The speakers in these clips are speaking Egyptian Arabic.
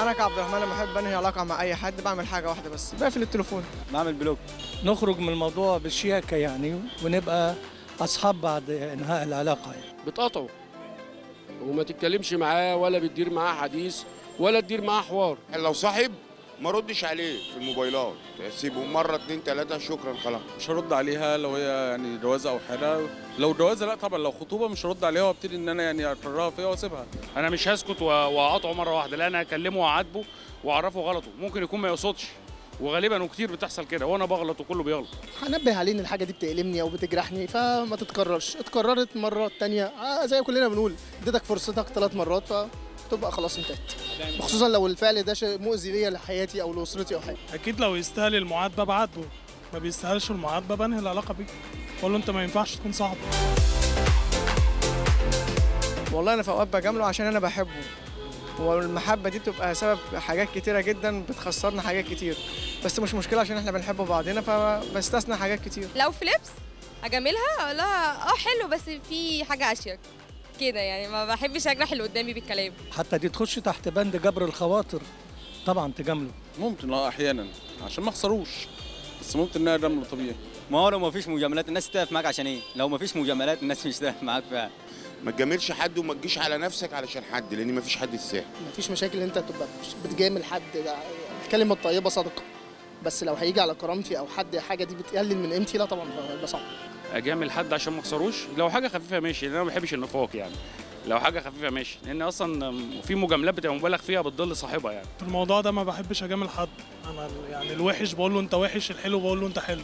انا كعبد الرحمن لما احب انهي علاقه مع اي حد بعمل حاجه واحده بس بقفل التليفون بعمل بلوك نخرج من الموضوع بالشياكة يعني ونبقى أصحاب بعد إنهاء العلاقة يعني. بتقاطعه وما تتكلمش معاه ولا بتدير معاه حديث ولا تدير معاه حوار لو صاحب ما ردش عليه في الموبايلات سيبه مره اتنين تلاته شكرا خلاص مش هرد عليها لو هي يعني جوازه او حاجه لو جوازه لا طبعا لو خطوبه مش هرد عليها وابتدي ان انا يعني اكررها فيها واسيبها انا مش هسكت و- واقاطعه مره واحده لا انا هكلمه واعاتبه واعرفه غلطه ممكن يكون ما يقصدش وغالبا وكتير بتحصل كده وانا بغلط وكله بيغلط هنبه عليه ان الحاجه دي بتألمني او بتجرحني فما تتكررش اتكررت مره تانية آه زي كلنا بنقول اديتك فرصتك ثلاث مرات فتبقى خلاص انتهت خصوصا لو الفعل ده شيء مؤذي ليا لحياتي او لاسرتي او حاجه اكيد لو يستاهل المعاتبه بعاتبه ما بيستاهلش المعاتبه بنهي العلاقه بيه بقول له انت ما ينفعش تكون صاحبي والله انا في اوقات بجامله عشان انا بحبه والمحبه دي بتبقى سبب حاجات كتيره جدا بتخسرنا حاجات كتير بس مش مشكله عشان احنا بنحب بعضنا فبستثنى حاجات كتير لو في لبس اجاملها اقول لها اه حلو بس في حاجه اشيك كده يعني ما بحبش اجرح اللي قدامي بالكلام حتى دي تخش تحت بند جبر الخواطر طبعا تجامله ممكن اه احيانا عشان ما اخسروش بس ممكن انها دم طبيعي ما هو لو ما فيش مجاملات الناس تقف معاك عشان ايه لو ما فيش مجاملات الناس مش تقف معاك فعلا ما تجاملش حد وما تجيش على نفسك علشان حد لان ما فيش حد يستاهل مفيش مشاكل ان انت تبقى بتجامل حد ده الكلمه الطيبه صدقه بس لو هيجي على كرامتي او حد حاجه دي بتقلل من قيمتي لا طبعا هيبقى صعب اجامل حد عشان ما اخسروش لو حاجه خفيفه ماشي لان انا ما بحبش النفاق يعني لو حاجه خفيفه ماشي لان اصلا في مجاملات بتبقى مبالغ فيها بتضل صاحبها يعني في الموضوع ده ما بحبش اجامل حد انا يعني الوحش بقول له انت وحش الحلو بقول له انت حلو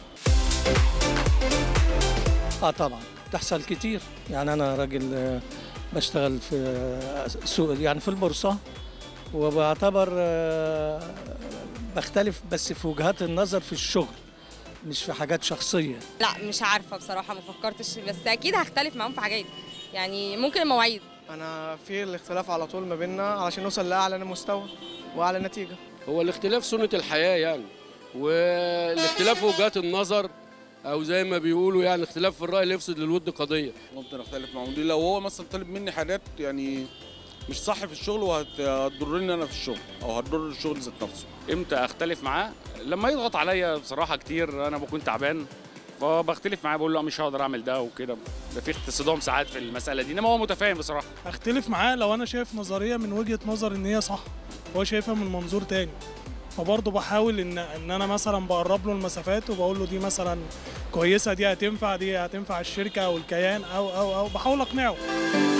اه طبعا تحصل كتير يعني انا راجل آه، بشتغل في آه، سوق يعني في البورصه وبعتبر آه، بختلف بس في وجهات النظر في الشغل مش في حاجات شخصيه لا مش عارفه بصراحه ما فكرتش بس اكيد هختلف معاهم في حاجات يعني ممكن المواعيد انا في الاختلاف على طول ما بيننا علشان نوصل لاعلى مستوى واعلى نتيجه هو الاختلاف سنة الحياة يعني والاختلاف في وجهات النظر أو زي ما بيقولوا يعني اختلاف في الرأي لا يفسد للود قضية ممكن اختلف مع مديري لو هو مثلا طالب مني حاجات يعني مش صح في الشغل وهتضرني انا في الشغل او هتضر الشغل ذات نفسه امتى اختلف معاه لما يضغط عليا بصراحه كتير انا بكون تعبان فبختلف معاه بقول له مش هقدر اعمل ده وكده ده في اتصادام ساعات في المساله دي انما هو متفاهم بصراحه اختلف معاه لو انا شايف نظريه من وجهه نظر ان هي صح هو شايفها من منظور تاني فبرضه بحاول ان ان انا مثلا بقرب له المسافات وبقول له دي مثلا كويسه دي هتنفع دي هتنفع الشركه او الكيان او او او بحاول اقنعه